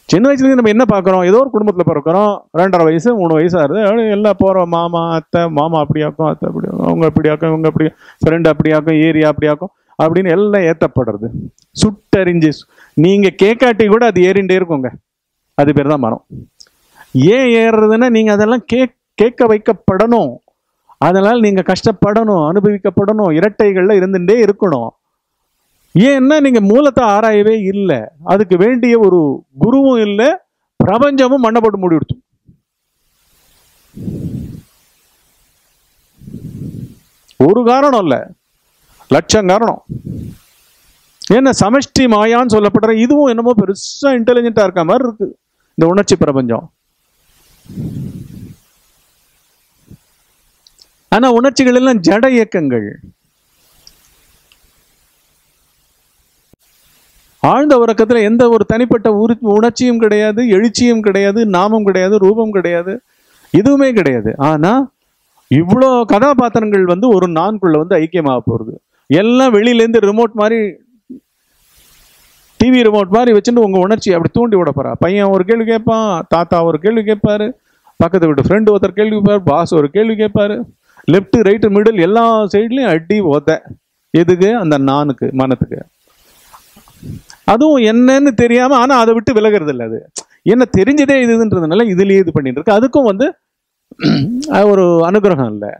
சின்ன வயசுலேருந்து நம்ம என்ன பார்க்குறோம் ஏதோ ஒரு குடும்பத்தில் பிறக்கிறோம் ரெண்டரை வயசு மூணு வயசு ஆகுது அப்படியே எல்லாம் போகிறோம் மாமா அத்தை மாமா அப்படியாக்கும் அத்தை அப்படியாக்கும் அவங்க அப்படியாக்கும் இவங்க அப்படி ஃப்ரெண்டு அப்படியாக்கும் ஏரியா அப்படியாக்கும் அப்படின்னு எல்லாம் ஏற்றப்படுறது சுட்டறிஞ்சு நீங்கள் கேட்காட்டி கூட அது ஏறிண்டே இருக்குங்க அது பேர் தான் மனம் ஏன் ஏறுறதுன்னா நீங்கள் அதெல்லாம் கேக் கேட்க வைக்கப்படணும் அதனால் நீங்கள் கஷ்டப்படணும் அனுபவிக்கப்படணும் இரட்டைகளில் இருந்துட்டே இருக்கணும் ஏன்னா நீங்கள் மூலத்தை ஆராயவே இல்லை அதுக்கு வேண்டிய ஒரு குருவும் இல்லை பிரபஞ்சமும் மண்ணை போட்டு மூடி விடுத்து ஒரு காரணம் இல்லை லட்சம் காரணம் ஏன்னா சமஷ்டி மாயான்னு சொல்லப்படுற இதுவும் என்னமோ பெருசா இன்டெலிஜென்ட்டா இருக்க மாதிரி இருக்கு இந்த உணர்ச்சி பிரபஞ்சம் ஆனா உணர்ச்சிகள் எல்லாம் ஜட இயக்கங்கள் ஆழ்ந்த உறக்கத்துல எந்த ஒரு தனிப்பட்ட உரு உணர்ச்சியும் கிடையாது எழுச்சியும் கிடையாது நாமம் கிடையாது ரூபம் கிடையாது எதுவுமே கிடையாது ஆனா இவ்வளோ கதாபாத்திரங்கள் வந்து ஒரு நான்குள்ள வந்து ஐக்கியமாக போகிறது எல்லாம் வெளியிலேருந்து ரிமோட் மாதிரி டிவி ரிமோட் மாதிரி வச்சுட்டு உங்கள் உணர்ச்சி அப்படி தூண்டி விட போறா பையன் ஒரு கேள்வி கேட்பான் தாத்தா ஒரு கேள்வி கேட்பாரு பக்கத்து வீட்டு ஃப்ரெண்டு ஒருத்தர் கேள்வி கேட்பார் பாஸ் ஒரு கேள்வி கேட்பாரு லெஃப்ட் ரைட்டு மிடில் எல்லா சைட்லையும் அடி ஓத எதுக்கு அந்த நானுக்கு மனத்துக்கு அதுவும் என்னன்னு தெரியாம ஆனா அதை விட்டு விலகிறது இல்லை அது என்ன தெரிஞ்சதே இதுன்றதுனால இதுலயே இது பண்ணிட்டு இருக்கு அதுக்கும் வந்து அது ஒரு அனுகிரகம் இல்லை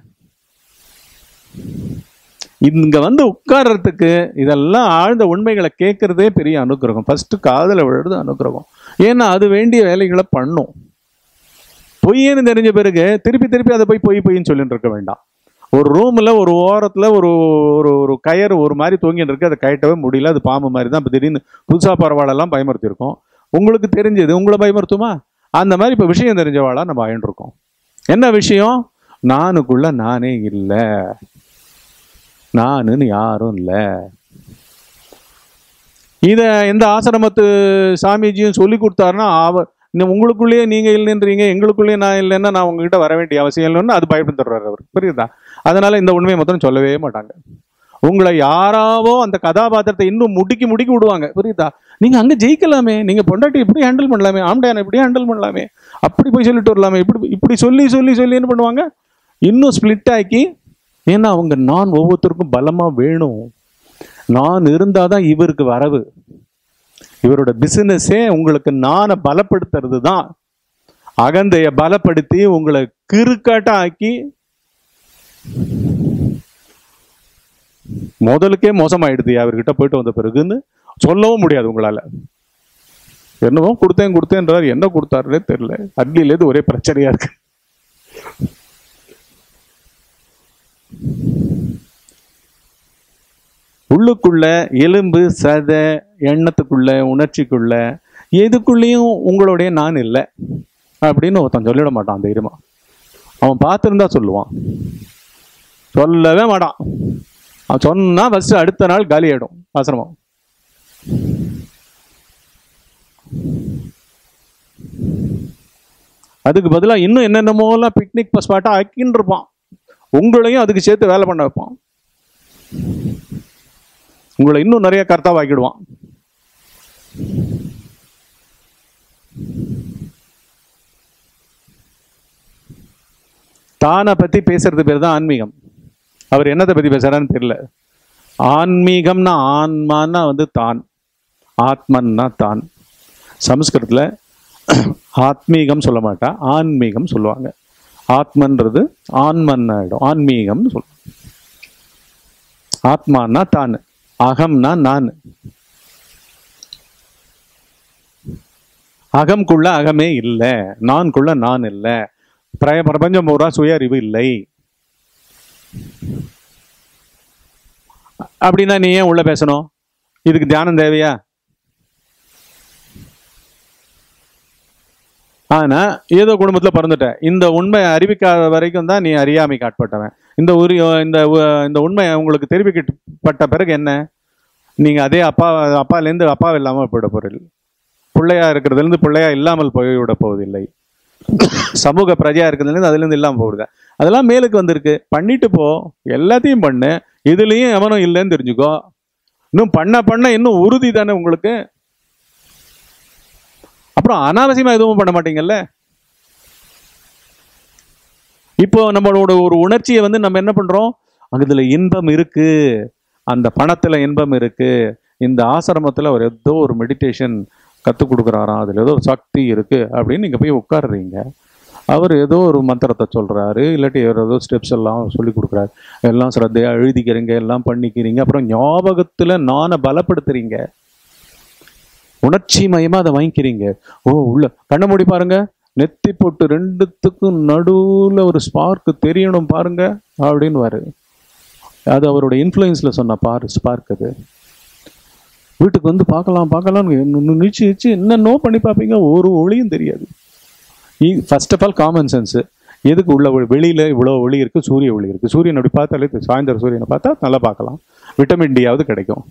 இங்க வந்து உட்கார்றதுக்கு இதெல்லாம் ஆழ்ந்த உண்மைகளை கேட்கறதே பெரிய அனுகிரகம் ஃபர்ஸ்ட் காதல விழுறது அனுகிரகம் ஏன்னா அது வேண்டிய வேலைகளை பண்ணும் பொய்யன்னு தெரிஞ்ச பிறகு திருப்பி திருப்பி அதை போய் பொய் பொய்ன்னு சொல்லிட்டு இருக்க வேண்டாம் ஒரு ரூம்ல ஒரு ஓரத்துல ஒரு ஒரு ஒரு கயறு ஒரு மாதிரி தொங்கிட்டு இருக்கு அதை கயட்டவே முடியல அது பாம்பு மாதிரி தான் இப்போ திடீர்னு புதுசா பரவாயில்லாம் பயமுறுத்திருக்கோம் உங்களுக்கு தெரிஞ்சது உங்களை பயமுறுத்துமா அந்த மாதிரி இப்போ விஷயம் தெரிஞ்சவாளா நம்ம ஆயின்றிருக்கோம் என்ன விஷயம் நானுக்குள்ள நானே இல்லை நானுன்னு யாரும் இல்லை இத எந்த ஆசிரமத்து சாமிஜியும் சொல்லி கொடுத்தாருன்னா அவ இந்த உங்களுக்குள்ளேயே நீங்க இல்லைன்றீங்க எங்களுக்குள்ளேயே நான் இல்லைன்னா நான் உங்ககிட்ட வர வேண்டிய அவசியம் இல்லைன்னு அது பயப்படுத்துறாரு அவர் புரியுதா அதனால இந்த உண்மையை மொத்தம் சொல்லவே மாட்டாங்க உங்களை யாராவோ அந்த கதாபாத்திரத்தை இன்னும் முடுக்கி முடுக்கி விடுவாங்க புரியுதா நீங்க அங்க ஜெயிக்கலாமே நீங்க பொண்டாட்டி இப்படி ஹேண்டில் பண்ணலாமே ஆம்டான இப்படி ஹேண்டில் பண்ணலாமே அப்படி போய் சொல்லிட்டு வரலாமே இப்படி இப்படி சொல்லி சொல்லி சொல்லி என்ன பண்ணுவாங்க இன்னும் ஸ்பிளிட் ஆக்கி ஏன்னா அவங்க நான் ஒவ்வொருத்தருக்கும் பலமா வேணும் நான் இருந்தாதான் இவருக்கு வரவு இவரோட பிசினஸே உங்களுக்கு நானை பலப்படுத்துறது தான் அகந்தைய பலப்படுத்தி உங்களை கிறுக்காட்ட ஆக்கி முதலுக்கே மோசமாயிடுது அவர்கிட்ட போயிட்டு வந்த பிறகுன்னு சொல்லவும் முடியாது உங்களால என்னவோ கொடுத்தேன் கொடுத்தேன்றார் என்ன கொடுத்தாருன்னே தெரியல அட்லிலேருந்து ஒரே பிரச்சனையா இருக்கு உள்ளுக்குள்ள எலும்பு சதை எண்ணத்துக்குள்ள உணர்ச்சிக்குள்ள எதுக்குள்ளேயும் உங்களுடைய நான் இல்லை அப்படின்னு ஒருத்தன் சொல்லிட மாட்டான் தைரியமா அவன் பார்த்துருந்தா சொல்லுவான் சொல்லவே மாட்டான் அவன் சொன்னா ஃபர்ஸ்ட் அடுத்த நாள் காலி ஆயிடும் ஆசிரமம் அதுக்கு பதிலாக இன்னும் என்னென்னமோலாம் பிக்னிக் ஸ்பாட்டாக ஆக்கின்னு இருப்பான் உங்களையும் அதுக்கு சேர்த்து வேலை பண்ண வைப்பான் உங்களை இன்னும் நிறைய கர்த்தாவாக்கிடுவான் தானை பத்தி பேசுறது பேர் தான் ஆன்மீகம் அவர் என்னத்தை பத்தி பேசுறாருன்னு தெரியல ஆன்மீகம்னா ஆன்மான்னா வந்து தான் ஆத்மன்னா தான் சமஸ்கிருதத்துல ஆத்மீகம் சொல்ல மாட்டா ஆன்மீகம் சொல்லுவாங்க ஆத்மன்றது ஆன்மன் ஆயிடும் ஆன்மீகம்னு சொல்லுவாங்க ஆத்மானா தான் அகம்னா நான் அகம்குள்ள அகமே இல்லை நான்குள்ள நான் இல்லை பிரய பிரபஞ்சம் பூரா சுய அறிவு இல்லை அப்படின்னா நீ ஏன் உள்ள பேசணும் இதுக்கு தியானம் தேவையா ஆனா ஏதோ குடும்பத்துல பிறந்துட்ட இந்த உண்மை அறிவிக்காத வரைக்கும் தான் நீ அறியாமை காட்பட்டவன் இந்த உரி இந்த உ- இந்த உண்மை உங்களுக்கு தெரிவிக்கப்பட்ட பிறகு என்ன நீங்க அதே அப்பா அப்பாலேருந்து அப்பா இல்லாம போயிட போறீர்கள் பிள்ளையா இருக்கிறதுலேருந்து பிள்ளையா இல்லாமல் போய்விட போவதில்லை சமூக பிரஜையா இருக்கிறதுலேருந்து அதுலேருந்து இல்லாமல் போகுது அதெல்லாம் மேலுக்கு வந்திருக்கு பண்ணிட்டு போ எல்லாத்தையும் பண்ணு இதுலயும் எவனும் இல்லைன்னு தெரிஞ்சுக்கோ இன்னும் பண்ண பண்ண இன்னும் உறுதி தானே உங்களுக்கு அப்புறம் அனாவசியமா எதுவும் பண்ண மாட்டீங்கல்ல இப்போ நம்மளோட ஒரு உணர்ச்சியை வந்து நம்ம என்ன பண்றோம் அதுல இன்பம் இருக்கு அந்த பணத்துல இன்பம் இருக்கு இந்த ஆசிரமத்துல ஒரு ஏதோ ஒரு மெடிடேஷன் கற்றுக் கொடுக்குறாராம் அதுல ஏதோ ஒரு சக்தி இருக்கு அப்படின்னு நீங்க போய் உட்காருறீங்க அவர் ஏதோ ஒரு மந்திரத்தை சொல்றாரு இல்லாட்டி வேற ஏதோ ஸ்டெப்ஸ் எல்லாம் சொல்லி கொடுக்குறாரு எல்லாம் சிரத்தையா எழுதிக்கிறீங்க எல்லாம் பண்ணிக்கிறீங்க அப்புறம் ஞாபகத்துல நானை பலப்படுத்துறீங்க உணர்ச்சி மயமா அதை வாங்கிக்கிறீங்க ஓ உள்ள கண்ணை மூடி பாருங்க நெத்தி போட்டு ரெண்டுத்துக்கும் நடுவுல ஒரு ஸ்பார்க் தெரியணும் பாருங்க அப்படின்னு வாரு அது அவரோட இன்ஃப்ளூயன்ஸ்ல சொன்ன பாரு ஸ்பார்க் அது வீட்டுக்கு வந்து பார்க்கலாம் பார்க்கலாம் நிச்சு நிச்சு என்னென்னோ பண்ணி பார்ப்பீங்க ஒரு ஒளியும் தெரியாது first of all common sense எதுக்கு உள்ள ஒளி- வெளியில இவ்வளோ ஒளி இருக்கு சூரிய ஒளி இருக்கு சூரியன் அப்படி பார்த்தாலே தெரியும். சாயந்தரம் சூரியனை பார்த்தா நல்லா பார்க்கலாம் விட்டமின் டியாவது கிடைக்கும்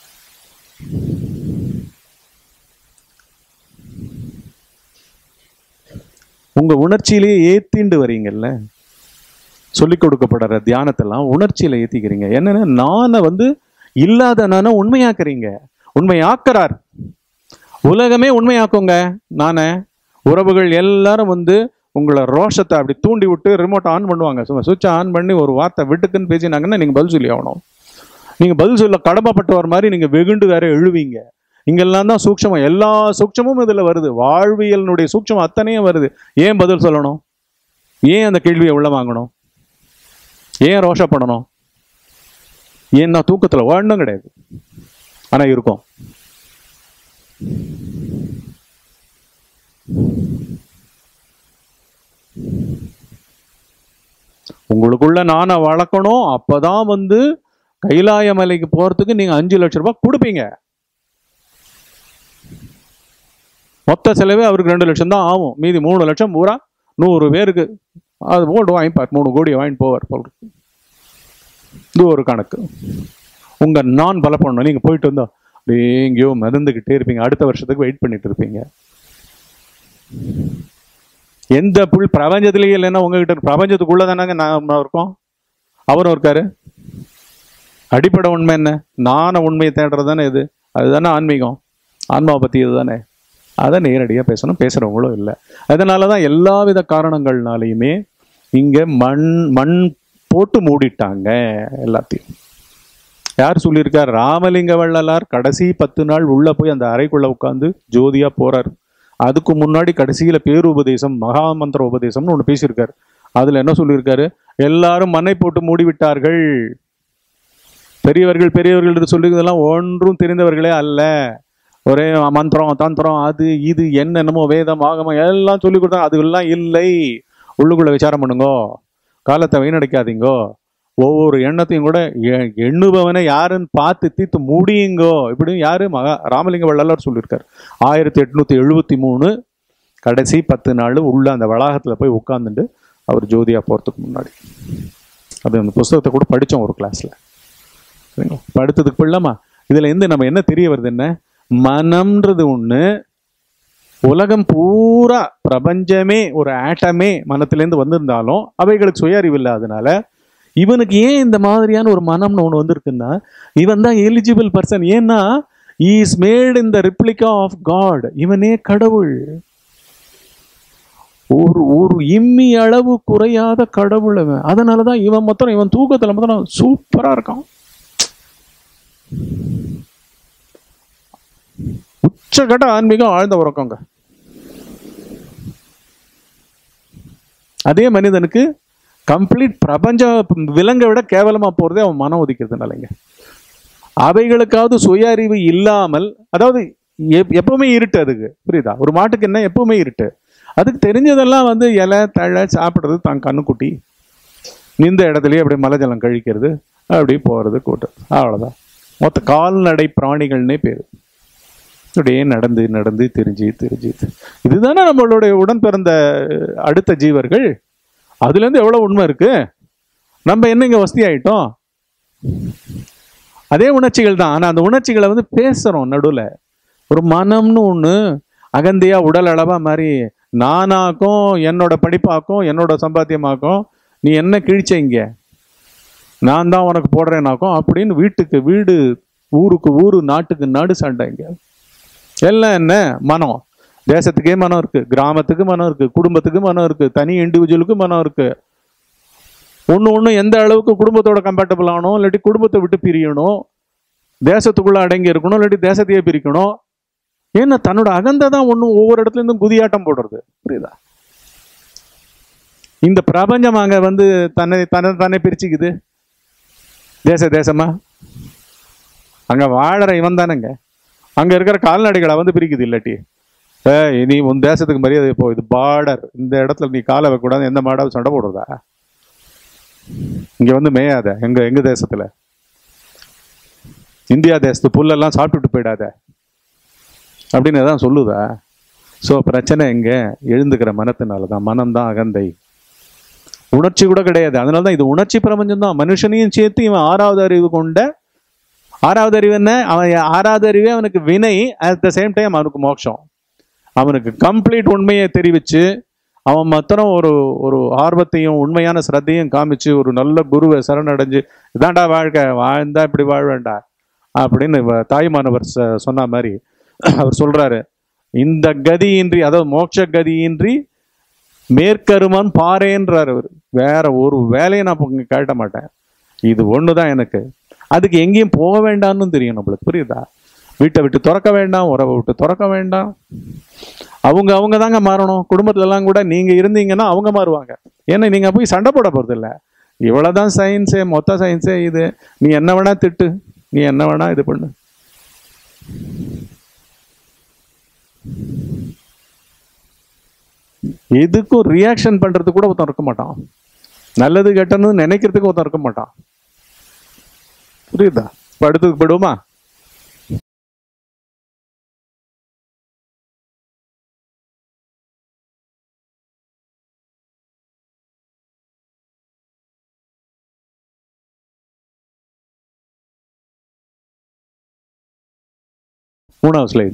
உங்க உணர்ச்சியிலேயே ஏத்திண்டு வரீங்கல்ல சொல்லிக் கொடுக்கப்படுற தியானத்தெல்லாம் உணர்ச்சியில ஏத்திக்கிறீங்க என்னன்னா நானை வந்து இல்லாத நானை உண்மையாக்குறீங்க உண்மையாக்குறார் உலகமே உண்மையாக்குங்க நானே உறவுகள் எல்லாரும் வந்து உங்களை ரோஷத்தை அப்படி தூண்டி விட்டு ரிமோட் ஆன் பண்ணுவாங்க சும்மா சுவிட்ச் ஆன் பண்ணி ஒரு வார்த்தை விட்டுக்குன்னு பேசினாங்கன்னா நீங்க பதில் சொல்லி ஆகணும் நீங்க பதில் சொல்ல கடமைப்பட்டவர் மாதிரி நீங்க வெகுண்டு வேற எழுவீங்க இங்கெல்லாம் தான் சூக்ஷமம் எல்லா சூக்ஷமும் இதுல வருது வாழ்வியலினுடைய சூக்ஷமம் அத்தனையும் வருது ஏன் பதில் சொல்லணும் ஏன் அந்த கேள்வியை உள்ள வாங்கணும் ஏன் ரோஷப்படணும் ஏன் நான் தூக்கத்துல வாழணும் கிடையாது ஆனா இருக்கும் உங்களுக்குள்ள நானை வளர்க்கணும் அப்பதான் வந்து கைலாய மலைக்கு போறதுக்கு நீங்க அஞ்சு லட்சம் ரூபாய் கொடுப்பீங்க மொத்த செலவே அவருக்கு ரெண்டு லட்சம் தான் ஆகும் மீதி மூணு லட்சம் பூரா நூறு பேருக்கு அது போட்டு வாங்கிப்பார் மூணு கோடி வாங்கிட்டு போவார் போல் இருக்கு. இது ஒரு கணக்கு உங்க நான் பல பண்ணணும் நீங்க போயிட்டு வந்தா அப்படியே எங்கேயோ மிதந்துக்கிட்டே இருப்பீங்க அடுத்த வருஷத்துக்கு வெயிட் பண்ணிட்டு இருப்பீங்க எந்த புல் பிரபஞ்சத்திலேயே இல்லைன்னா உங்ககிட்ட இருக்கு. பிரபஞ்சத்துக்குள்ள தானங்க நாம இருக்கோம் அவரும் இருக்காரு அடிப்படை உண்மை என்ன நான உண்மையை தேடுறது தானே இது அதுதானே ஆன்மீகம் ஆன்மாவை பத்தி இதுதானே அதை நேரடியாக பேசணும் பேசுறவங்களும் இல்லை அதனால தான் எல்லா வித காரணங்கள்னாலையுமே இங்க மண் மண் போட்டு மூடிட்டாங்க எல்லாத்தையும் யார் சொல்லியிருக்கார் ராமலிங்க வள்ளலார் கடைசி பத்து நாள் உள்ள போய் அந்த அறைக்குள்ள உட்காந்து ஜோதியா போறார் அதுக்கு முன்னாடி கடைசியில பேருபதேசம் மகா மந்திர உபதேசம்னு ஒன்று பேசியிருக்காரு அதுல என்ன சொல்லியிருக்காரு எல்லாரும் மண்ணை போட்டு மூடி விட்டார்கள் பெரியவர்கள் பெரியவர்கள் என்று சொல்லுவதெல்லாம் ஒன்றும் தெரிந்தவர்களே அல்ல ஒரே மந்திரம் தந்திரம் அது இது என்னென்னமோ வேதம் ஆகமம் எல்லாம் சொல்லி கொடுத்தாங்க அது எல்லாம் இல்லை உள்ளுக்குள்ள விசாரம் பண்ணுங்கோ காலத்தை வீணடிக்காதீங்கோ ஒவ்வொரு எண்ணத்தையும் கூட எ- எண்ணுபவனை யாருன்னு பார்த்து தீர்த்து முடியுங்கோ இப்படி யாரு மகா ராமலிங்க வள்ளலார் சொல்லியிருக்கார் ஆயிரத்தி எட்நூத்தி எழுபத்தி மூணு கடைசி பத்து நாள் உள்ள அந்த வளாகத்துல போய் உட்கார்ந்துட்டு அவர் ஜோதியா போறதுக்கு முன்னாடி அது அந்த புஸ்தகத்தை கூட படிச்சோம் ஒரு கிளாஸ்ல சரிங்களா படுத்ததுக்கு பிள்ளாமா இதுல இருந்து நம்ம என்ன தெரிய வருது என்ன மனம்ன்றது ஒண்ணு உலகம் பூரா பிரபஞ்சமே ஒரு ஆட்டமே மனத்திலேருந்து வந்திருந்தாலும் அவைகளுக்கு சுய அறிவு இல்லாதனால இவனுக்கு ஏன் இந்த மாதிரியான ஒரு மனம்னு ஒன்று வந்திருக்குன்னா இவன் தான் எலிஜிபிள் பர்சன் ஏன்னா is made in the replica of God இவனே கடவுள் ஒரு ஒரு இம்மி அளவு குறையாத கடவுள் அவன் அதனால தான் இவன் மொத்தம் இவன் தூக்கத்துல மொத்தம் சூப்பரா இருக்கான் உச்சகட்ட ஆன்மீகம் ஆழ்ந்த உறக்கங்க அதே மனிதனுக்கு கம்ப்ளீட் பிரபஞ்ச விலங்கை விட கேவலமா போறதே அவன் மனம் ஒதுக்கிறதுனாலங்க அவைகளுக்காவது சுய அறிவு இல்லாமல் அதாவது எப்- எப்பவுமே இருட்டு அதுக்கு புரியுதா ஒரு மாட்டுக்கு என்ன எப்பவுமே இருட்டு அதுக்கு தெரிஞ்சதெல்லாம் வந்து இலை தழை சாப்பிடுறது தான் கண்ணுக்குட்டி நின்ற இடத்துலயே அப்படியே மலைஜலம் கழிக்கிறது அப்படி போறது கூட்டம் அவ்வளவுதான் மொத்த கால்நடை பிராணிகள்னே பேரு அப்படியே நடந்து நடந்து தெரிஞ்சு தெரிஞ்சு இதுதானே நம்மளுடைய உடன் பிறந்த அடுத்த ஜீவர்கள் அதுல இருந்து எவ்வளவு உண்மை இருக்கு நம்ம என்ன இங்க வசதி ஆயிட்டோம் அதே உணர்ச்சிகள் தான் ஆனா அந்த உணர்ச்சிகளை வந்து பேசுறோம் நடுவுல ஒரு மனம்னு ஒண்ணு அகந்தியா உடல் அளவா மாதிரி நானாக்கும் என்னோட படிப்பாக்கும் என்னோட சம்பாத்தியமாக்கும் நீ என்ன கிழிச்ச இங்க நான் தான் உனக்கு போடுறேனாக்கும் அப்படின்னு வீட்டுக்கு வீடு ஊருக்கு ஊரு நாட்டுக்கு நாடு சண்டை இங்க எல்லாம் என்ன மனம் தேசத்துக்கே மனம் இருக்கு கிராமத்துக்கு மனம் இருக்கு குடும்பத்துக்கு மனம் இருக்கு தனி இண்டிவிஜுவலுக்கு மனம் இருக்கு ஒன்று ஒன்று எந்த அளவுக்கு குடும்பத்தோட கம்பேட்டபிள் ஆகணும் இல்லாட்டி குடும்பத்தை விட்டு பிரியணும் தேசத்துக்குள்ள அடங்கி இருக்கணும் இல்லாட்டி தேசத்தையே பிரிக்கணும் ஏன்னா தன்னோட அகந்தை தான் ஒன்றும் ஒவ்வொரு இடத்துல இருந்தும் குதியாட்டம் போடுறது புரியுதா இந்த பிரபஞ்சம் அங்க வந்து தன்னை தன்னை தன்னை பிரிச்சுக்குது தேச தேசமா அங்க வாழற இவன் தானேங்க அங்க இருக்கிற கால்நடைகளை வந்து பிரிக்குது இல்லாட்டி ஏய் நீ உன் தேசத்துக்கு மரியாதை போ இது பார்டர் இந்த இடத்துல நீ காலை வைக்கக்கூடாது எந்த மாடாவும் சண்டை போடுறதா இங்க வந்து மேயாத எங்க எங்க தேசத்துல இந்தியா தேசத்து புல்லெல்லாம் சாப்பிட்டுட்டு போயிடாத அப்படின்னு தான் சொல்லுதா ஸோ பிரச்சனை எங்க எழுந்துக்கிற மனத்தினால தான் மனம்தான் அகந்தை உணர்ச்சி கூட கிடையாது அதனால தான் இது உணர்ச்சி பிரபஞ்சம் தான் மனுஷனையும் சேர்த்து இவன் ஆறாவது அறிவு கொண்ட ஆறாவது அறிவு என்ன அவன் ஆறாவது அறிவே அவனுக்கு வினை அட் த சேம் டைம் அவனுக்கு மோட்சம் அவனுக்கு கம்ப்ளீட் உண்மையை தெரிவிச்சு அவன் மாத்திரம் ஒரு ஒரு ஆர்வத்தையும் உண்மையான சிரத்தையும் காமிச்சு ஒரு நல்ல குருவை சரணடைஞ்சு இதாண்டா வாழ்க்கை வாழ்ந்தா இப்படி வாழ்வேண்டா அப்படின்னு இவ- தாய்மானவர் ச- சொன்ன மாதிரி அவர் சொல்றாரு இந்த கதியின்றி அதாவது மோட்ச கதியின்றி மேற்கருமன் பாறேன்றார் அவர் வேற ஒரு வேலையை நான் இங்க காட்ட மாட்டேன் இது ஒன்று தான் எனக்கு அதுக்கு எங்கேயும் போக வேண்டாம்னு தெரியும் நம்மளுக்கு புரியுதா வீட்டை விட்டு திறக்க வேண்டாம் உறவை விட்டு திறக்க வேண்டாம் அவங்க அவங்க தாங்க மாறணும் குடும்பத்துல எல்லாம் கூட நீங்க இருந்தீங்கன்னா அவங்க மாறுவாங்க ஏன்னா நீங்க போய் சண்டை போட போறது இல்ல இவ்வளவுதான் சயின்ஸே மொத்த சயின்ஸே இது நீ என்ன வேணா திட்டு நீ என்ன வேணா இது பண்ணு எதுக்கும் ரியாக்ஷன் பண்றதுக்கு கூட ஒருத்தன் இருக்க மாட்டான் நல்லது கெட்டன்னு நினைக்கிறதுக்கு ஒருத்தன் இருக்க மாட்டான் புரியுதா இப்ப அடுத்ததுக்கு போயிடுவோமா மூணாவது ஸ்லைடு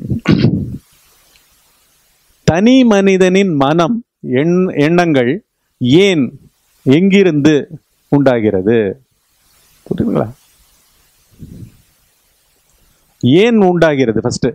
தனி மனிதனின் மனம் எண் எண்ணங்கள் ஏன் எங்கிருந்து உண்டாகிறது புரியுதுங்களா ஏன் உண்டாகிறது ஃபர்ஸ்ட்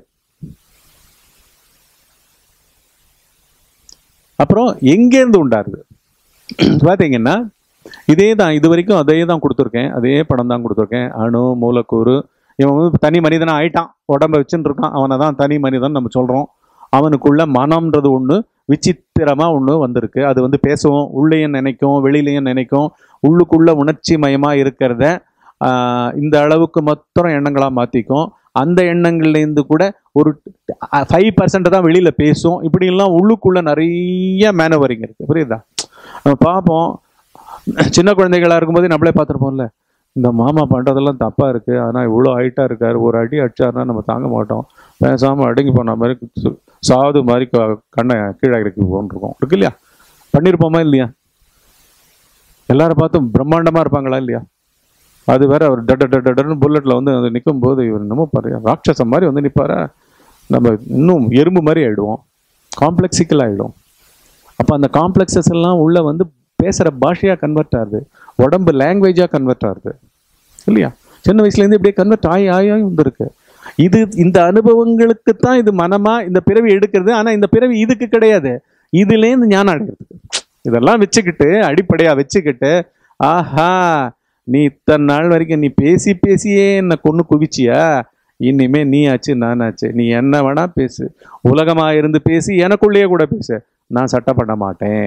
அப்புறம் எங்கேருந்து உண்டாருது பார்த்தீங்கன்னா இதே தான் இது வரைக்கும் அதே தான் கொடுத்துருக்கேன் அதே படம் தான் கொடுத்துருக்கேன் அணு மூலக்கூறு இவன் வந்து தனி மனிதனா ஆயிட்டான் உடம்ப வச்சுன்னு இருக்கான் அவனை தான் தனி மனிதன் நம்ம சொல்றோம் அவனுக்குள்ள மனம்ன்றது ஒன்று விசித்திரமா ஒன்று வந்திருக்கு அது வந்து பேசுவோம் உள்ளேயும் நினைக்கும் வெளியிலையும் நினைக்கும் உள்ளுக்குள்ள உணர்ச்சி மயமா இருக்கிறத ஆஹ், இந்த அளவுக்கு மாத்திரம் எண்ணங்களா மாத்திக்கும் அந்த எண்ணங்கள்லேருந்து கூட ஒரு ஃபைவ் பர்சன்ட் தான் வெளியில பேசும் இப்படிலாம் உள்ளுக்குள்ள நிறைய மேனவரிங் இருக்கு புரியுதா நம்ம பார்ப்போம் சின்ன குழந்தைகளா இருக்கும்போது நம்மளே பார்த்துருப்போம்ல இந்த மாமா பண்றதெல்லாம் தப்பா இருக்கு ஆனா இவ்வளோ ஹைட்டா இருக்காரு ஒரு அடி அடிச்சாருன்னா நம்ம தாங்க மாட்டோம் பேசாம அடங்கி போன மாதிரி சு- சாது மாதிரி க- கண்ணை கீழே இறக்கி போன்றிருக்கோம் இருக்கு இல்லையா பண்ணியிருப்போமா இல்லையா எல்லாரும் பார்த்தும் பிரம்மாண்டமா இருப்பாங்களா இல்லையா அது வேற அவர் டட டட டன்னு புல்லட்ல வந்து வந்து நிற்கும் போது இவர் என்னமோ பாரு ராட்சசம் மாதிரி வந்து நிற்பாரா நம்ம இன்னும் எறும்பு மாதிரி ஆயிடுவோம் காம்ப்ளெக்ஸிக்கல் ஆயிடும் அப்போ அந்த காம்ப்ளெக்ஸஸ் எல்லாம் உள்ள வந்து பேசுகிற பாஷையாக கன்வெர்ட் ஆகுது உடம்பு லாங்குவேஜாக கன்வெர்ட் ஆகுது இல்லையா சின்ன வயசுலேருந்து இப்படியே கன்வெர்ட் ஆகி ஆகி ஆகி வந்திருக்கு இது இந்த அனுபவங்களுக்கு தான் இது மனமா இந்த பிறவி எடுக்கிறது ஆனால் இந்த பிறவி இதுக்கு கிடையாது இதுலேருந்து ஞானம் அடைகிறதுக்கு இதெல்லாம் வச்சுக்கிட்டு அடிப்படையாக வச்சுக்கிட்டு ஆஹா நீ இத்தனை நாள் வரைக்கும் நீ பேசி பேசியே என்னை கொண்டு குவிச்சியா இனிமே நீ ஆச்சு நான் ஆச்சு நீ என்ன வேணா பேசு உலகமா இருந்து பேசி எனக்குள்ளேயே கூட பேசு நான் சட்டை பண்ண மாட்டேன்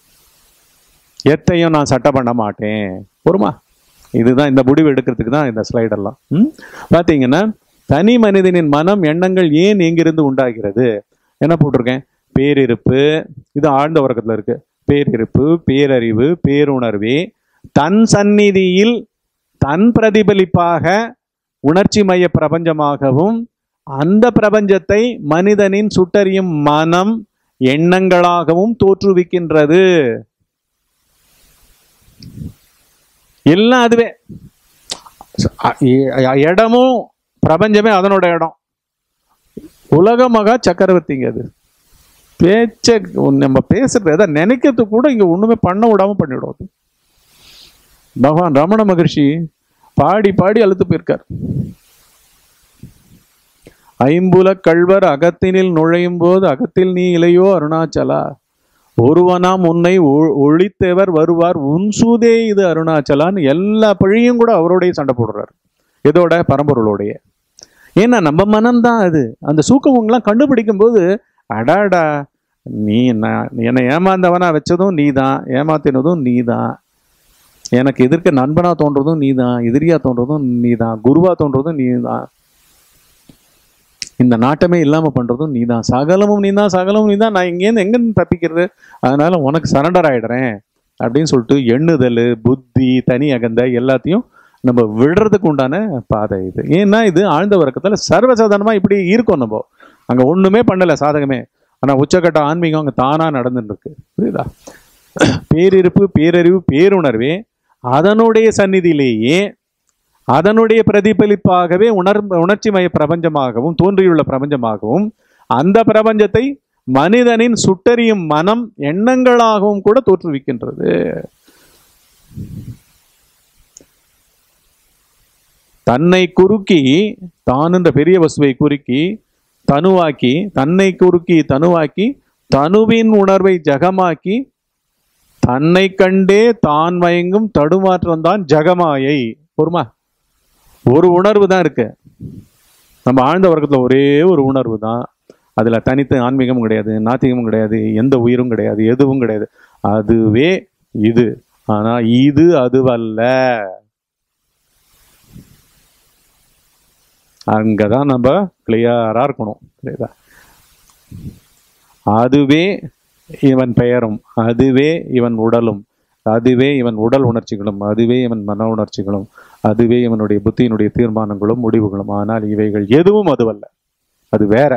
எத்தையும் நான் சட்டை பண்ண மாட்டேன் பொறுமா இதுதான் இந்த முடிவு எடுக்கிறதுக்கு தான் இந்த ஸ்லைடெல்லாம் ம் பார்த்தீங்கன்னா தனி மனிதனின் மனம் எண்ணங்கள் ஏன் எங்கிருந்து உண்டாகிறது என்ன போட்டிருக்கேன் பேரிருப்பு இது ஆழ்ந்த உறக்கத்தில் இருக்கு பேரிருப்பு பேரறிவு பேருணர்வே தன் சந்நிதியில் தன் பிரதிபலிப்பாக உணர்ச்சி மைய பிரபஞ்சமாகவும் அந்த பிரபஞ்சத்தை மனிதனின் சுட்டறியும் மனம் எண்ணங்களாகவும் தோற்றுவிக்கின்றது எல்லாம் அதுவே அ- எ- இடமும் பிரபஞ்சமே அதனோட இடம் உலக மகா சக்கரவர்த்திங்க அது பேச்ச நம்ம பேசுறது எதை நினைக்கிறது கூட இங்க ஒண்ணுமே பண்ண விடாம பண்ணிவிடும் பகவான் ரமண மகர்ஷி பாடி பாடி அழுத்து போயிருக்கார் ஐம்புல கள்வர் அகத்தினில் நுழையும் போது அகத்தில் நீ இலையோ அருணாச்சலா ஒருவனாம் உன்னை ஒ- ஒழித்தவர் வருவார் உன் சூதே இது அருணாச்சலான்னு எல்லா பழியும் கூட அவரோடைய சண்டை போடுறாரு இதோட பரம்பொருளோடைய ஏன்னா நம்ம மனம்தான் அது அந்த சூக்கவங்களாம் கண்டுபிடிக்கும் போது அடாடா நீ நான் என்னை ஏமாந்தவனா வச்சதும் நீ தான் ஏமாத்தினதும் நீ தான் எனக்கு எதிர்க்க நண்பனா தோன்றதும் நீ தான் எதிரியா தோன்றதும் நீ தான் குருவா தோன்றதும் நீ தான் இந்த நாட்டமே இல்லாம பண்றதும் நீ தான் சகலமும் நீ தான் சகலமும் நீ தான் நான் இங்கேருந்து எங்கேருந்து தப்பிக்கிறது அதனால உனக்கு சரண்டர் ஆயிடுறேன் அப்படின்னு சொல்லிட்டு எண்ணுதல் புத்தி தனி அகந்த எல்லாத்தையும் நம்ம விடுறதுக்கு உண்டான பாதை இது ஏன்னா இது ஆழ்ந்த வர்க்கத்தில் சர்வசாதாரணமா இப்படி இருக்கும் நம்ம அங்க ஒண்ணுமே பண்ணல சாதகமே ஆனா உச்சக்கட்ட ஆன்மீகம் அங்க தானா நடந்துட்டு இருக்கு புரியுதா பேரிருப்பு பேரறிவு பேருணர்வே அதனுடைய சந்நிதியிலேயே அதனுடைய பிரதிபலிப்பாகவே உணர் உணர்ச்சிமய பிரபஞ்சமாகவும் தோன்றியுள்ள பிரபஞ்சமாகவும் அந்த பிரபஞ்சத்தை மனிதனின் சுட்டறியும் மனம் எண்ணங்களாகவும் கூட தோற்றுவிக்கின்றது தன்னை குறுக்கி தான் என்ற பெரிய வசுவை குறுக்கி தனுவாக்கி தன்னை குறுக்கி தனுவாக்கி தனுவின் உணர்வை ஜகமாக்கி தன்னை கண்டே தான் மயங்கும் தடுமாற்றம் தான் ஜகமாயை பொறுமா ஒரு உணர்வு தான் இருக்கு நம்ம ஆழ்ந்த வர்க்கத்துல ஒரே ஒரு உணர்வு தான் அதுல தனித்து ஆன்மீகமும் கிடையாது நாத்திகமும் கிடையாது எந்த உயிரும் கிடையாது எதுவும் கிடையாது அதுவே இது ஆனா இது அதுவல்ல அங்கதான் நம்ம கிளியரா இருக்கணும் புரியுதா அதுவே இவன் பெயரும் அதுவே இவன் உடலும் அதுவே இவன் உடல் உணர்ச்சிகளும் அதுவே இவன் மன உணர்ச்சிகளும் அதுவே இவனுடைய புத்தியினுடைய தீர்மானங்களும் முடிவுகளும் ஆனால் இவைகள் எதுவும் அதுவல்ல அது வேற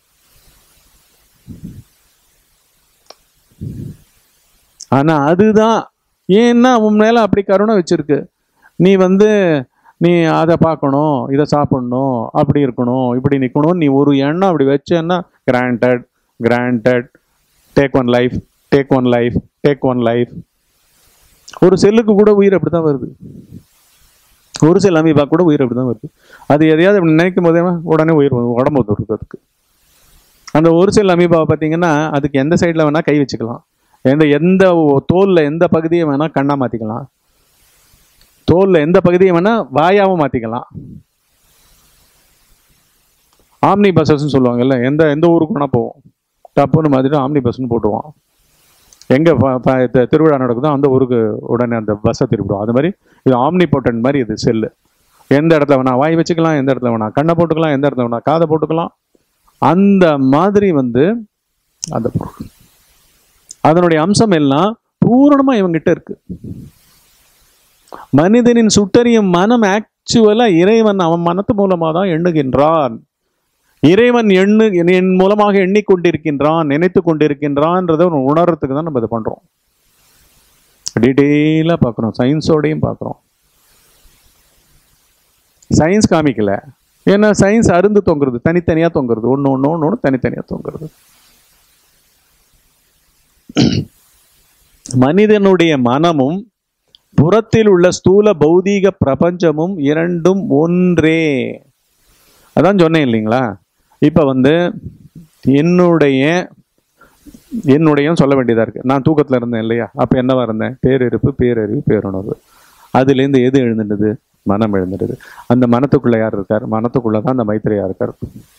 ஆனா அதுதான் ஏன்னா உன் மேல அப்படி கருணை வச்சிருக்கு நீ வந்து நீ அதை பார்க்கணும் இதை சாப்பிடணும் அப்படி இருக்கணும் இப்படி நிற்கணும் நீ ஒரு எண்ணம் அப்படி வச்சேன்னா granted granted take one life take one life take one life ஒரு செல்லுக்கு கூட உயிர் அப்படி தான் வருது ஒரு செல் அமீபா கூட உயிர் அப்படி தான் வருது அது எதையாவது அப்படி நினைக்கும் போதே உடனே உயிர் வந்து உடம்பு வருது அதுக்கு அந்த ஒரு செல் அமீபாவை பார்த்தீங்கன்னா அதுக்கு எந்த சைடில் வேணால் கை வச்சுக்கலாம் எந்த எந்த தோலில் எந்த பகுதியை வேணால் கண்ணாக மாற்றிக்கலாம் தோலில் எந்த பகுதியை வேணால் வாயாவும் மாற்றிக்கலாம் ஆம்னி பஸ்ஸஸ்ன்னு சொல்லுவாங்கல்ல எந்த எந்த ஊருக்கு வேணால் போவோம் டப்புன்னு மாற்றிட்டு ஆம்னி பஸ்ன்னு போட்டுருவான் எங்கே திருவிழா நடக்குதோ அந்த ஊருக்கு உடனே அந்த பஸ்ஸை திருப்பிடுவோம் அது மாதிரி இது ஆம்னி போட்டன் மாதிரி இது செல்லு எந்த இடத்துல வேணா வாய் வச்சுக்கலாம் எந்த இடத்துல வேணா கண்ணை போட்டுக்கலாம் எந்த இடத்துல வேணா காதை போட்டுக்கலாம் அந்த மாதிரி வந்து அந்த பொருள் அதனுடைய அம்சம் எல்லாம் பூரணமா இவங்கிட்ட இருக்கு மனிதனின் சுட்டறியும் மனம் ஆக்சுவலா இறைவன் அவன் மனத்து மூலமா தான் எண்ணுகின்றான் இறைவன் எண்ணு என் மூலமாக எண்ணிக்கொண்டிருக்கின்றான் நினைத்து கொண்டிருக்கின்றான்றதை உணர்றதுக்கு தான் நம்ம இதை பண்றோம் டீட்டெயிலாக பார்க்குறோம் சயின்ஸோடையும் பார்க்குறோம் சயின்ஸ் காமிக்கல ஏன்னா சயின்ஸ் அருந்து தொங்குறது தனித்தனியாக தொங்குறது ஒன்று ஒன்று ஒன்று ஒன்று தனித்தனியாக தொங்குறது மனிதனுடைய மனமும் புறத்தில் உள்ள ஸ்தூல பௌதீக பிரபஞ்சமும் இரண்டும் ஒன்றே அதான் சொன்னேன் இல்லைங்களா இப்போ வந்து என்னுடைய என்னுடைய சொல்ல வேண்டியதாக இருக்குது நான் தூக்கத்தில் இருந்தேன் இல்லையா அப்போ என்னவா இருந்தேன் பேரிருப்பு பேரறிவு பேருணர்வு அதுலேருந்து எது எழுந்துட்டது மனம் எழுந்துடுது அந்த மனத்துக்குள்ளே யார் இருக்கார் மனத்துக்குள்ளே தான் அந்த மைத்திரையா இருக்கார்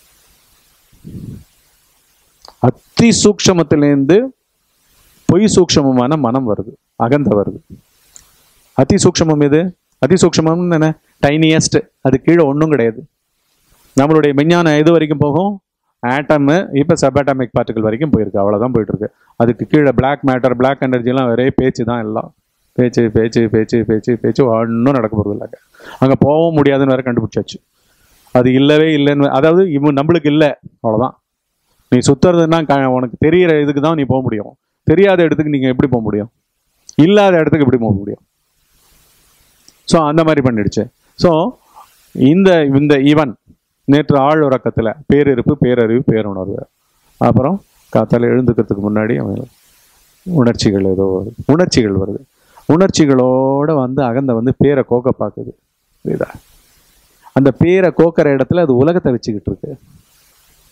அத்தி சூக்ஷமத்திலேருந்து பொய் சூக்ஷமமான மனம் வருது அகந்த வருது அதி சூக்ஷமம் எது அதி சூக்ஷமம்னு என்ன டைனியஸ்ட் அது கீழே ஒன்றும் கிடையாது நம்மளுடைய விஞ்ஞானம் எது வரைக்கும் போகும் ஆட்டமு இப்போ சபாட்டமிக் பார்ட்டிகல் வரைக்கும் போயிருக்கு அவ்வளோதான் போயிட்டு இருக்கு அதுக்கு கீழே பிளாக் மேட்டர் பிளாக் எனர்ஜிலாம் ஒரே பேச்சு தான் எல்லாம் பேச்சு பேச்சு பேச்சு பேச்சு பேச்சு ஒன்றும் நடக்க போகிறது இல்லை அங்கே போகவும் முடியாதுன்னு வேற கண்டுபிடிச்சாச்சு அது இல்லவே இல்லைன்னு அதாவது இவன் நம்மளுக்கு இல்லை அவ்வளோதான் நீ சுத்துறதுன்னா க- உனக்கு தெரியிற இதுக்கு தான் நீ போக முடியும் தெரியாத இடத்துக்கு நீங்கள் எப்படி போக முடியும் இல்லாத இடத்துக்கு எப்படி போக முடியும் ஸோ அந்த மாதிரி பண்ணிடுச்சு ஸோ இந்த இந்த இவன் நேற்று ஆள் உறக்கத்தில் பேரிருப்பு பேரறிவு பேருணர்வு அப்புறம் காத்தால எழுந்துக்கிறதுக்கு முன்னாடி அவன் உணர்ச்சிகள் ஏதோ வருது உணர்ச்சிகள் வருது உணர்ச்சிகளோட வந்து அகந்த வந்து பேரை கோக்க பார்க்குது புரியுதா அந்த பேரை கோக்கிற இடத்துல அது உலகத்தை வச்சுக்கிட்டு இருக்கு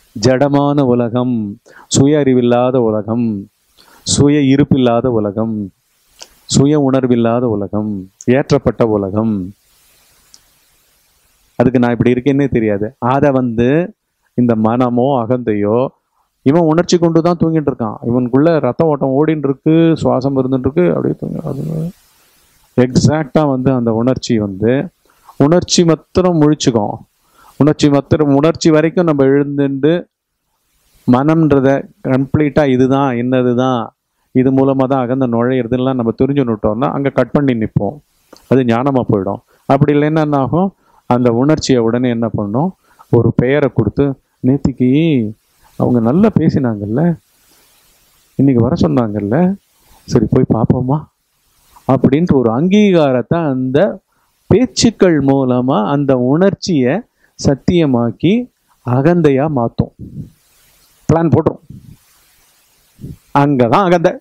ஜடமான உலகம் சுய அறிவில்லாத உலகம் சுய இருப்பில்லாத உலகம் சுய உணர்வில்லாத உலகம் ஏற்றப்பட்ட உலகம் அதுக்கு நான் இப்படி இருக்கேன்னே தெரியாது அதை வந்து இந்த மனமோ அகந்தையோ இவன் உணர்ச்சி கொண்டு தான் தூங்கிட்டு இருக்கான் இவனுக்குள்ள ரத்த ஓட்டம் ஓடின்னு இருக்கு சுவாசம் இருந்துட்டு இருக்கு அப்படியே தூங்க அது எக்ஸாக்டாக வந்து அந்த உணர்ச்சி வந்து உணர்ச்சி மாத்திரம் முழிச்சுக்கும் உணர்ச்சி மாத்திரம் உணர்ச்சி வரைக்கும் நம்ம எழுந்துட்டு மனம்ன்றத கம்ப்ளீட்டாக இதுதான் என்னது தான் இது மூலமாக தான் அகந்த நுழையிறதுலாம் நம்ம தெரிஞ்சுன்னுட்டோம்னா அங்கே கட் பண்ணி நிற்போம் அது ஞானமாக போயிடும் அப்படி இல்லைன்னா என்ன ஆகும் அந்த உணர்ச்சியை உடனே என்ன பண்ணும் ஒரு பெயரை கொடுத்து நேத்திக்கு அவங்க நல்லா பேசினாங்கல்ல இன்னைக்கு வர சொன்னாங்கல்ல சரி போய் பார்ப்போமா அப்படின்ட்டு ஒரு அங்கீகாரத்தை அந்த பேச்சுக்கள் மூலமா அந்த உணர்ச்சியை சத்தியமாக்கி அகந்தையா மாத்தும் பிளான் போட்டுரும் அங்கதான் அகந்தை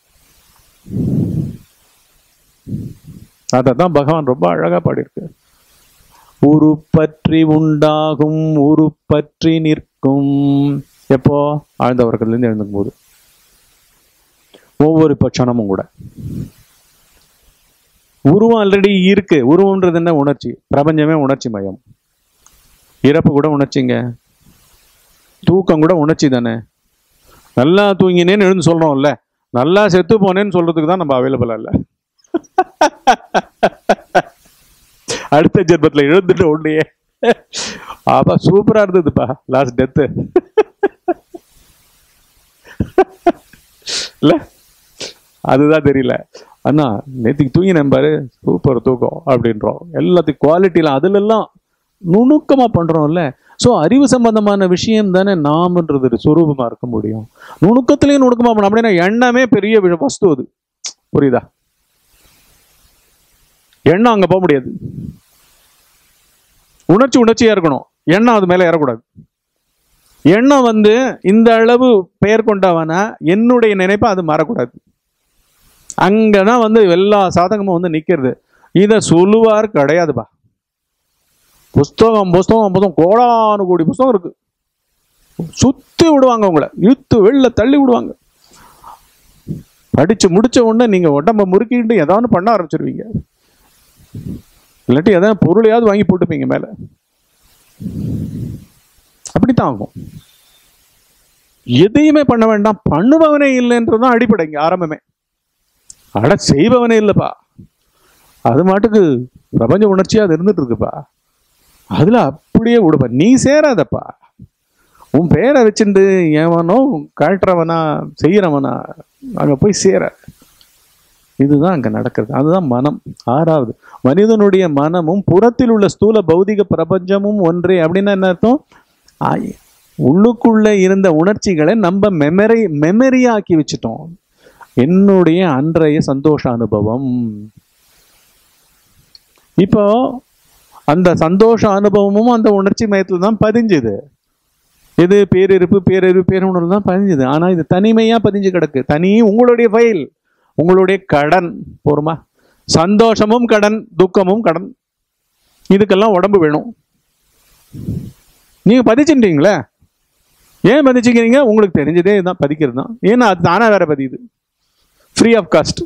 அதை தான் பகவான் ரொம்ப அழகா பாடியிருக்கு உருப்பற்றி உண்டாகும் உருப்பற்றி நிற்கும் எப்போ ஆழ்ந்தவர்கள்லேருந்து எழுந்துக்கும் போது ஒவ்வொரு பட்சணமும் கூட உருவம் ஆல்ரெடி இருக்கு உருவம்ன்றது என்ன உணர்ச்சி பிரபஞ்சமே உணர்ச்சி மயம் இறப்பு கூட உணர்ச்சிங்க தூக்கம் கூட உணர்ச்சி தானே நல்லா தூங்கினேன்னு எழுந்து சொல்றோம்ல நல்லா செத்து போனேன்னு சொல்றதுக்கு தான் நம்ம அவைலபிளா இல்லை அடுத்த ஜென்மத்தில் எழுந்துட்டு உடனே ஆப்பா சூப்பரா இருந்ததுப்பா லாஸ்ட் டெத்து இல்ல அதுதான் தெரியல அண்ணா நேற்றுக்கு தூங்கினேன் பாரு சூப்பர் தூக்கம் அப்படின்றோம் எல்லாத்துக்கும் குவாலிட்டிலாம் அதுல எல்லாம் நுணுக்கமா பண்றோம்ல ஸோ அறிவு சம்பந்தமான விஷயம் தானே நாமன்றது சுரூபமா இருக்க முடியும் நுணுக்கத்திலையும் நுணுக்கமா பண்ண அப்படின்னா எண்ணமே பெரிய வி- வஸ்து அது புரியுதா எண்ணம் அங்க போக முடியாது உணர்ச்சி உணர்ச்சியா இருக்கணும் எண்ணம் அது மேல ஏறக்கூடாது எண்ணம் வந்து இந்த அளவு பெயர் கொண்டவனா என்னுடைய நினைப்பை அது மாறக்கூடாது அங்கதான் வந்து எல்லா சாதகமும் வந்து நிக்கிறது இதை சொல்லுவார் கிடையாதுப்பா புஸ்தகம் புஸ்தகம் புஸ்தகம் கோடானு கோடி புஸ்தகம் இருக்கு சுத்தி விடுவாங்க உங்களை இழுத்து வெளில தள்ளி விடுவாங்க படிச்சு முடிச்ச உடனே நீங்க உடம்ப முறுக்கிட்டு ஏதாவது பண்ண ஆரம்பிச்சிருவீங்க இல்லாட்டி எதாவது பொருளையாவது வாங்கி போட்டுப்பீங்க மேல அப்படித்தான் ஆகும் எதையுமே பண்ண வேண்டாம் பண்ணுபவனே இல்லைன்றதுதான் அடிப்படை இங்க ஆரம்பமே அட செய்பவனே இல்லைப்பா அது மாட்டுக்கு பிரபஞ்ச உணர்ச்சியா அது இருந்துட்டு இருக்குப்பா அதுல அப்படியே விடுப்பா நீ சேராதப்பா உன் பேரை வச்சுட்டு எவனோ கழட்டுறவனா செய்யறவனா அங்க போய் சேர இதுதான் அங்க நடக்கிறது அதுதான் மனம் ஆறாவது மனிதனுடைய மனமும் புறத்தில் உள்ள ஸ்தூல பௌதிக பிரபஞ்சமும் ஒன்றே அப்படின்னா என்ன அர்த்தம் ஆய்- உள்ளுக்குள்ள இருந்த உணர்ச்சிகளை நம்ம மெமரி மெமரியாக்கி வச்சுட்டோம் என்னுடைய அன்றைய சந்தோஷ அனுபவம் இப்போ அந்த சந்தோஷ அனுபவமும் அந்த உணர்ச்சி மயத்துல தான் பதிஞ்சுது இது பேரிருப்பு பேரறிவு பேருணர்வு தான் பதிஞ்சுது ஆனா இது தனிமையா பதிஞ்சு கிடக்கு தனி உங்களுடைய ஃபைல் உங்களுடைய கடன் போருமா சந்தோஷமும் கடன் துக்கமும் கடன் இதுக்கெல்லாம் உடம்பு வேணும் நீங்க பதிச்சுட்டீங்களே ஏன் பதிச்சுக்கிறீங்க உங்களுக்கு தெரிஞ்சதே இதுதான் பதிக்கிறது தான் ஏன்னா அது தானா வேற பதியுது ஃப்ரீ ஆஃப் காஸ்ட்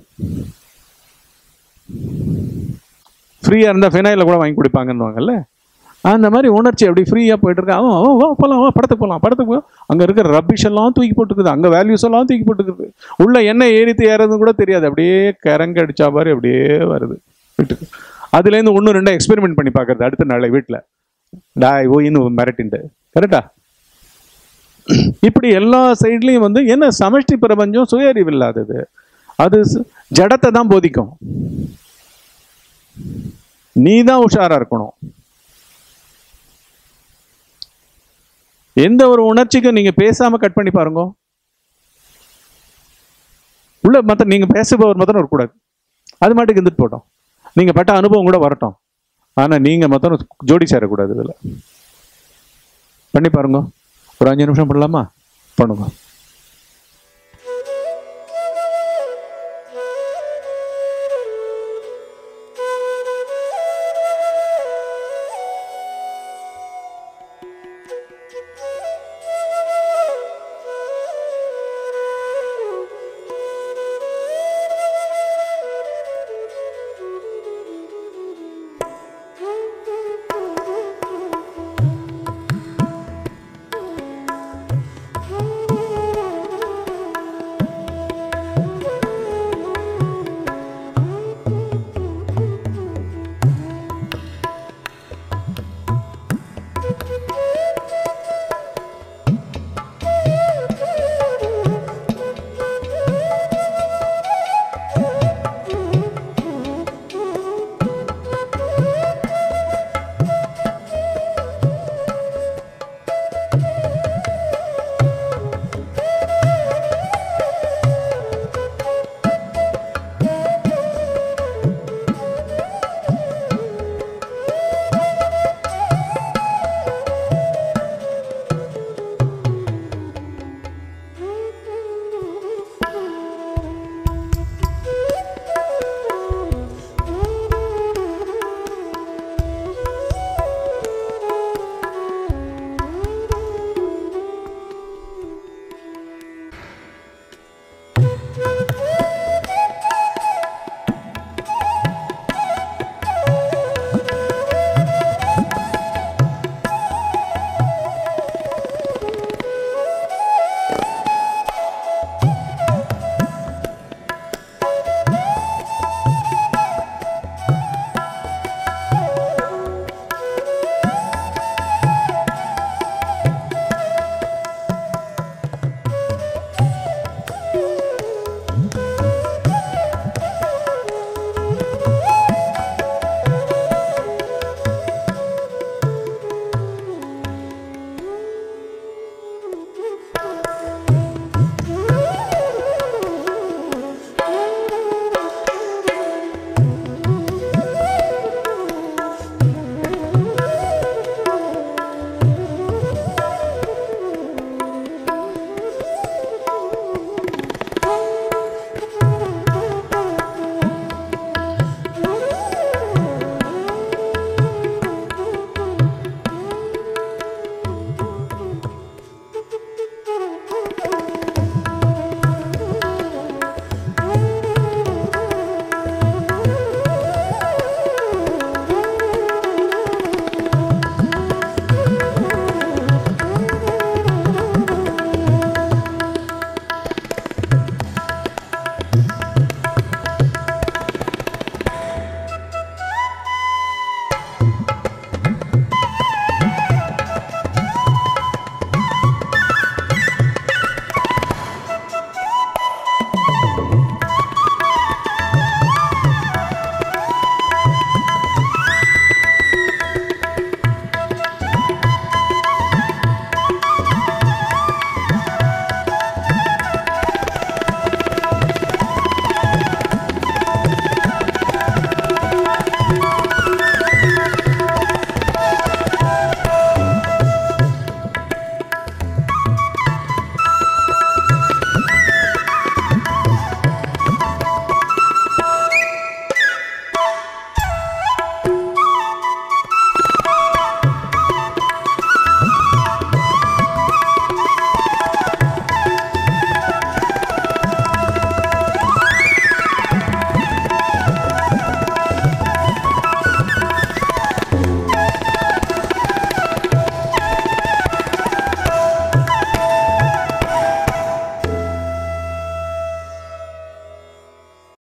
ஃப்ரீயாக இருந்தால் ஃபினாயில கூட வாங்கி குடிப்பாங்கன்னுவாங்கல்ல அந்த மாதிரி உணர்ச்சி அப்படி ஃப்ரீயாக போயிட்டு இருக்கா அவன் அவன் வா போகலாம் வா படத்துக்கு போகலாம் படத்துக்கு போகலாம் அங்கே இருக்கிற ரப்பிஷ் எல்லாம் தூக்கி போட்டுக்குது அங்கே வேல்யூஸ் எல்லாம் தூக்கி போட்டுக்குது உள்ள என்ன ஏறித்து ஏறதுன்னு கூட தெரியாது அப்படியே கரங்க அடிச்சா மாதிரி அப்படியே வருது வீட்டுக்கு அதுலேருந்து ஒன்று ரெண்டா எக்ஸ்பெரிமெண்ட் பண்ணி பார்க்கறது அடுத்த நாளை வீட்டில் டாய் ஓயின்னு மிரட்டின்ட்டு கரெக்டா இப்படி எல்லா சைட்லையும் வந்து என்ன சமஷ்டி பிரபஞ்சம் சுய அறிவு இல்லாதது அது ச- ஜடத்தை தான் போதிக்கும் நீ தான் உஷாரா இருக்கணும் எந்த ஒரு உணர்ச்சிக்கும் நீங்க பேசாம கட் பண்ணி பாருங்க உள்ள மத்த நீங்க பேசுபவர் மாத்திரம் இருக்கக்கூடாது அது மாட்டுக்கு இருந்துட்டு போட்டோம் நீங்க பட்ட அனுபவம் கூட வரட்டும் ஆனா நீங்க மாத்திரம் ஜோடி சேரக்கூடாது இதுல பண்ணி பாருங்க ஒரு அஞ்சு நிமிஷம் பண்ணலாமா பண்ணுங்க